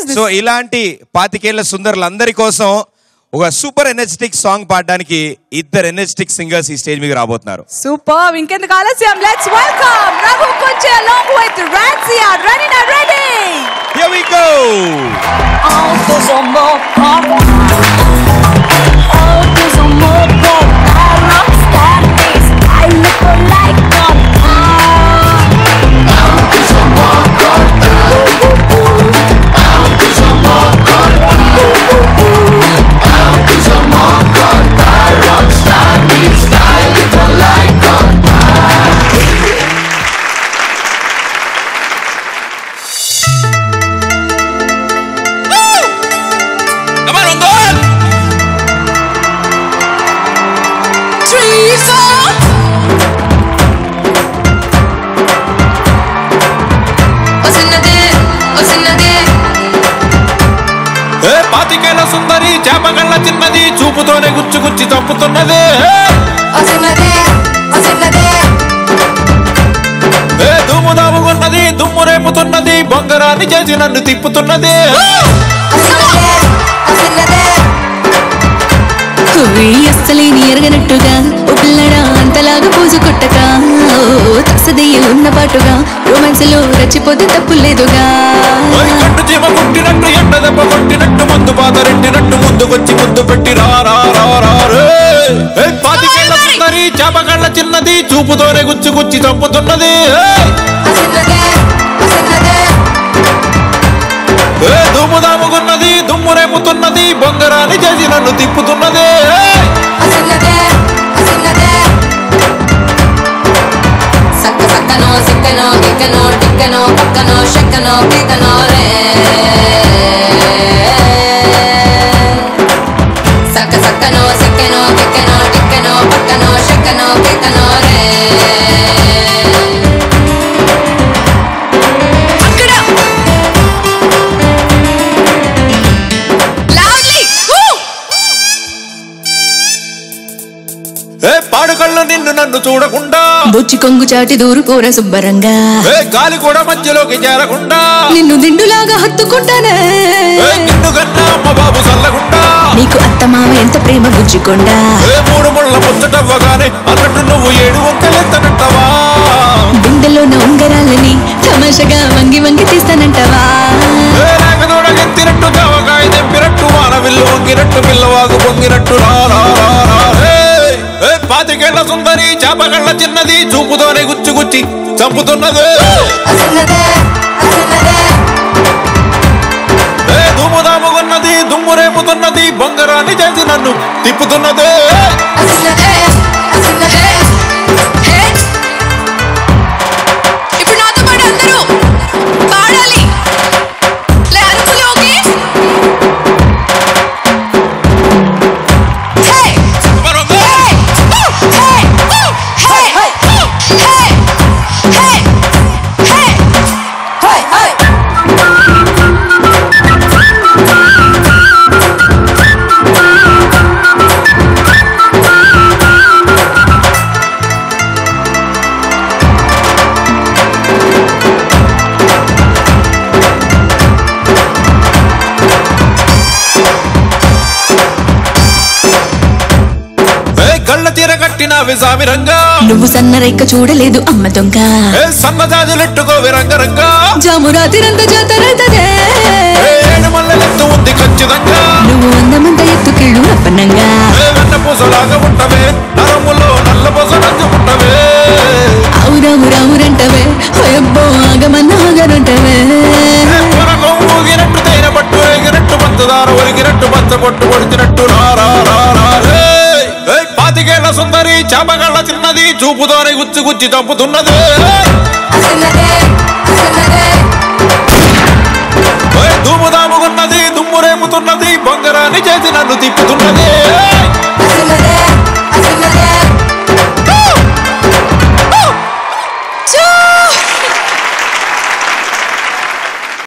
this? So ఇలాంటి పాతికేళ్ల సుందరులందరి కోసం ఒక సూపర్ ఎనర్జెటిక్ సాంగ్ పాడడానికి ఇద్దరు ఎనర్జెటిక్ సింగర్స్ ఈ స్టేజ్ మీద రాబోతున్నారు Superb. ఇంకెందుకు ఆలస్యం లెట్స్ వెల్కమ్ రఘు కొంచె along with Rancia. Ready na ready? Here we go! Come on, Ongol! ఏ పాతికేల సుందరి చేపగళ్ళ చిన్నది చూపుతోనే గుచ్చి గుచ్చి చంపుతున్నది ఏ దుమ్ము దాముకున్నది దుమ్ము రేపుతున్నది బొంగరాన్ని చేసి నన్ను తిప్పుతున్నది కువి అస్సలేని ఎరగనట్టుగా ఓ పిల్లడా అంతలాగా పూజు కొట్టక ఓ తసదయ్య ఉన్న పాటుగా రొమాన్స్ లో రచ్చిపోతే తప్పు లేదుగా ఓయ్ కట్టు చీమ కొట్టినట్టు ఎండ దెబ్బ కొట్టినట్టు ముందు పాత రెట్టినట్టు ముందుకొచ్చి ముద్దు పెట్టి రా రా రా రా రే ఏ పాతికేళ్ల సుందరి చేపగళ్ళ చిన్నది చూపుతోనే గుచ్చి గుచ్చి చంపుతున్నది ఏయ్! ఏ దుమ్ము దాముకున్నది దుమ్ము రేపుతున్నది బొంగరాన్ని చేసి నన్ను తిప్పుతున్నది ఏయ్! సక్క సక్కనో సిక్కనో గిక్కనో టిక్కనో పక్కనో షక్కనో కిక్కనో రే సక్క సక్కనో సిక్కనో గిక్కనో టిక్కనో పక్కనో షక్కనో కిక్కనో రే అక్కడ లవ్లీ ఏ పాడుకళ్ళు నిన్ను నన్ను చూడకుండా బొచ్చి కొంగు చాటి దూరుకోర శుభ్రంగా ఏ గాలి కూడా మధ్యలోకి చేరకుండా నిన్ను దిండులాగా హత్తుకుంటానే ఏ నిన్ను కన్నా అమ్మ బాబు చల్లకుండా నీకు అత్తమామ ఎంత ప్రేమ గుజ్జుకొండా ఏ మూడు ముళ్ళ ముచ్చటవ్వగానే అన్నట్టు నువ్వు ఏడు వంకలెత్తనంటవా గుండెలోన ఉంగరాలని తమాషగా వంగి వంగి తీస్తానంటవా ఏ రేగదూడ ఎత్తినట్టు జావకాయ తెంపినట్టు వాన విల్లు వంగినట్టు పిల్లవాగు పొంగినట్టు రా రా రా రా రే. ఏ పాతికేళ్ల సుందరి చేపగళ్ళ చిన్నది చూపుతోనే గుచ్చి గుచ్చి చంపుతున్నది ఏ దుమ్ము దాముకున్నది దుమ్ము రేపుతున్నది బొంగరాన్ని చేసి నన్ను తిప్పుతున్నది ఇప్పుడు నాతో పాటు అందరూ పాడాలి లే, అరుపులు ఓకే? హే! మరొక- ఏ కళ్ళ తీర కట్టిన విసామిరంగా నువ్వు సన్నరెక్క చూడలేదు అమ్మ దొంగ ఏ సన్నజాజులెట్టుకో విరంగరంగా జాము రాత్రిరంత జాతరైతదే ఏ ఏడు మల్లెలెత్తు ఉంది ఖచ్చితంగా నువ్వు అందమంత ఎత్తుకెళ్ళు అప్పనంగా ఏ వెన్న పూసలాగా ఉంటవే నరములో నల్ల పూస నంజు ఉంటవే అవురవురవురంటవే అయ్యబ్బో ఆగమన్న ఆగరంటవే ఏ పొరగం ఊగినట్టు తేనె పట్టు ఎగినట్టు పంచదార ఒరిగినట్టు పచ్చ పొట్టు పొడిచినట్టు రా రా రా రా రే ఏ పాతికేళ్ల సుందరి చేపగళ్ళ చిన్నది చూపుతోనే గుచ్చి గుచ్చి చంపుతున్నది ఏ దుమ్ము దాముకున్నది దుమ్ము రేపుతున్నది బొంగరాన్ని చేసి నన్ను తిప్పుతున్నది